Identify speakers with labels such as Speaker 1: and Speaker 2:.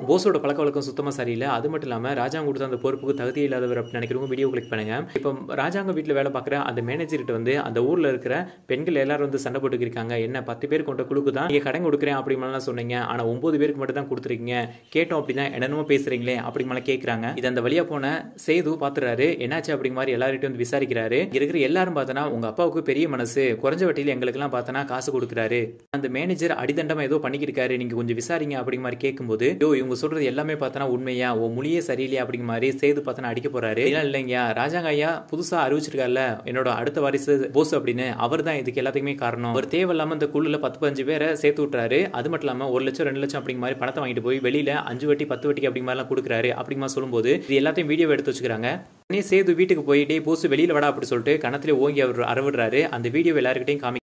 Speaker 1: போஸோட பழக்க வழக்கம் சுத்தமாக சரியில்லை அது மட்டும் இல்லாமல் ராஜாங்க கொடுத்த அந்த பொறுப்புக்கு தகுதி இல்லாதவர் அப்படின்னு நினைக்கிறவங்க வீடியோ கிளிக் பண்ணுங்க இப்போ ராஜாங்க வீட்டில் வேலை பார்க்குற அந்த மேனேஜர்கிட்ட வந்து அந்த ஊரில் இருக்கிற பெண்கள் எல்லாரும் வந்து சண்டை போட்டுக்கிருக்காங்க என்ன பத்து பேர் கொண்ட குழுக்கு தான் நீங்கள் கடன் கொடுக்குறேன் அப்படி மாதிரிலாம் சொன்னீங்க ஆனால் ஒன்பது பேருக்கு மட்டும் தான் கொடுத்துருக்கீங்க கேட்டோம் அப்படின்னா என்னென்னமோ பேசுறீங்களே அப்படி மேலே கேட்குறாங்க இது அந்த வழியாக போன சேது பார்த்துறாரு என்னாச்சு அப்படிங்க மாதிரி எல்லார்கிட்டையும் வந்து விசாரிக்கிறாரு இங்க இருக்கிற எல்லாரும் பார்த்தனா உங்க அப்பாவுக்கு பெரிய மனசு குறைஞ்ச வட்டியில் எங்களுக்கெல்லாம் பார்த்தனா காசு கொடுக்குறாரு அந்த மேனேஜர் அடிதண்டமா ஏதோ பண்ணிக்கிருக்காரு நீங்க கொஞ்சம் விசாரிங்க அப்படிங்க மாதிரி கேட்கும்போது யோ இவங்க சொல்றது எல்லாமே பார்த்தனா உண்மையா ஓ மொழியே சரியில்லையா அப்படிங்க மாதிரி சேது பார்த்தனா அடிக்க போறாரு இல்லை இல்லைங்கயா ராஜாங்க ஐயா புதுசா அறிவிச்சிருக்காருல என்னோட அடுத்த வாரிசு போஸ் அப்படின்னு அவர் தான் இதுக்கு எல்லாத்துக்குமே காரணம் அவர் தேவையில்லாம இந்த குழுல பத்து பதினஞ்சு பேரை சேர்த்து விட்டுறாரு அது மட்டும் இல்லாம ஒரு லட்சம் ரெண்டு லட்சம் அப்படிங்க மாதிரி பணத்தை வாங்கிட்டு போய் வெளியில அஞ்சு வட்டி பத்து வட்டிக்கு அப்படிங்க மாதிரிலாம் கொடுக்குறாரு அப்படிங்க மாதிரி சொல்லும்போது இது எல்லாத்தையும் வீடியோ எடுத்து வச்சுக்கிறாங்க உடனே சேது வீட்டுக்கு போய் டே போஸ் வெளியில வாடா அப்படி சொல்லிட்டு கணத்திலே ஓங்கி அவர் அரவிடுறாரு அந்த வீடியோ எல்லாருக்கிட்டையும் காமி